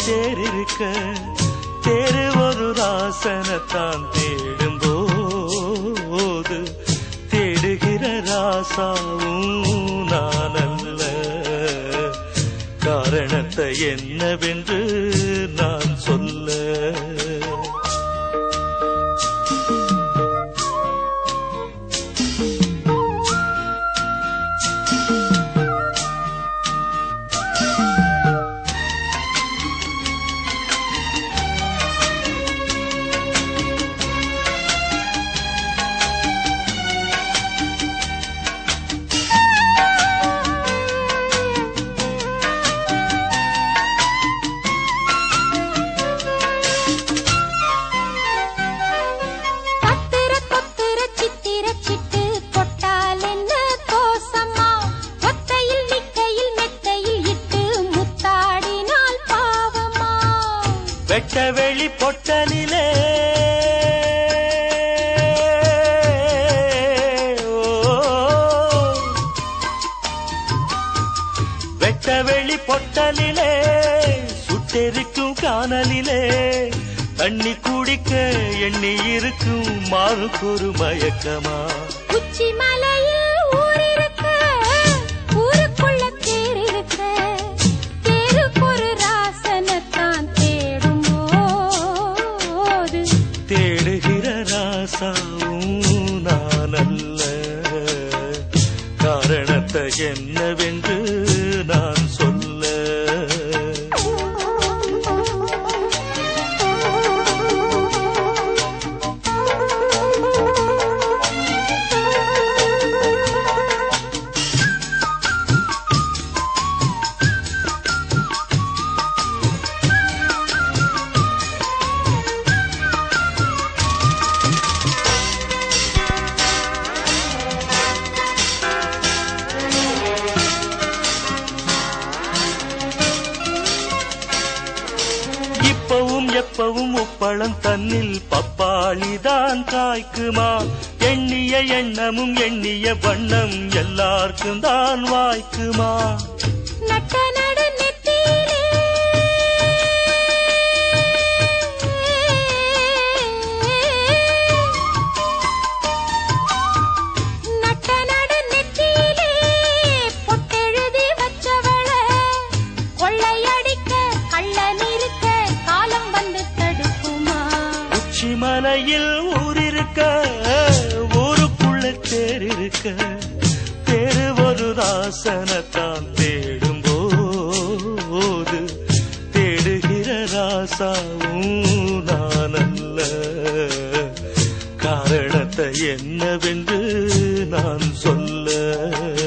தேர் இருக்க தேரு ஒரு ராசனத்தான் தேடும் போது தேடுகிற ராசாவும் நான் அல்ல காரணத்தை என்னவென்று நான் சொல்ல பத்திர கொத்திர சித்திர சிட்டு கொட்டால் என்ன தோசம்மா ஒத்தையில் நிக்கையில் மெத்தையில் இட்டு முத்தாடினால் பாவமா வெட்ட வெளி பொட்டலிலே ஓ, வெட்ட வெளி பொட்டலிலே சுட்டெரிக்கும் காணலிலே தண்ணி குடிக்க எண்ணி இருக்கும் மாறுக்கு ஒரு மயக்கமா உச்சி மலையில் ஊர் இருக்க ஊருக்குள்ள தேர் இருக்க தேருக்கு ஒரு ராசனத்தான் தேடும் போது தேடுகிற ராசாவும் நான் அல்ல காரணத்தை என்னவென்று நான் சொல்ல இப்பவும் எப்பவும் உப்பளம் தன்னில் பப்பாளிதான் காய்க்குமா எண்ணிய எண்ணமும் எண்ணிய வண்ணம் எல்லாருக்கும் தான் வாய்க்குமா நட்ட நடு நெத்தியிலே நட்ட நடு நெத்தியிலே பொட்டெழுதி வச்சவள கொள்ளையடிக்க கள்ளன் இருக்க காலம் வந்து தடுக்குமா உச்சி மலையில் ஊரிருக்க ஊருக்குள்ள தேர் இருக்க தேரு ஒரு ராசனத்தான் தேடும் போது தேடுகிற ராசாவும் நான் அல்ல காரணத்தை என்னவென்று நான் சொல்ல